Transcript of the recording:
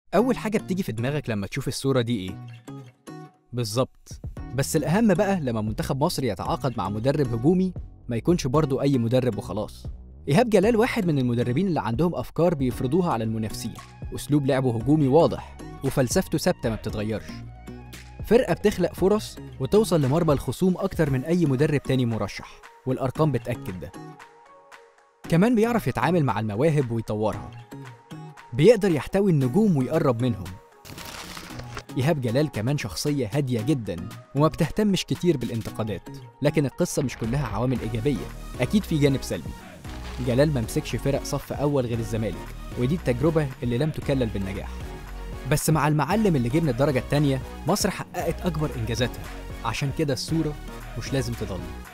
أول حاجة بتيجي في دماغك لما تشوف الصورة دي إيه؟ بالظبط بس الأهم بقى لما منتخب مصر يتعاقد مع مدرب هجومي ما يكونش برضه أي مدرب وخلاص إيهاب جلال واحد من المدربين اللي عندهم أفكار بيفرضوها على المنافسين أسلوب لعبه هجومي واضح وفلسفته ثابتة ما بتتغيرش فرقة بتخلق فرص وتوصل لمرمى الخصوم أكتر من أي مدرب تاني مرشح والأرقام بتأكد ده كمان بيعرف يتعامل مع المواهب ويطورها بيقدر يحتوي النجوم ويقرب منهم إيهاب جلال كمان شخصية هادية جدا وما بتهتمش كتير بالانتقادات لكن القصة مش كلها عوامل إيجابية أكيد في جانب سلبي جلال ما مسكش فرق صف أول غير الزمالك ودي التجربة اللي لم تكلل بالنجاح بس مع المعلم اللي جبنا الدرجة التانية مصر حققت أكبر إنجازاتها عشان كده الصورة مش لازم تضل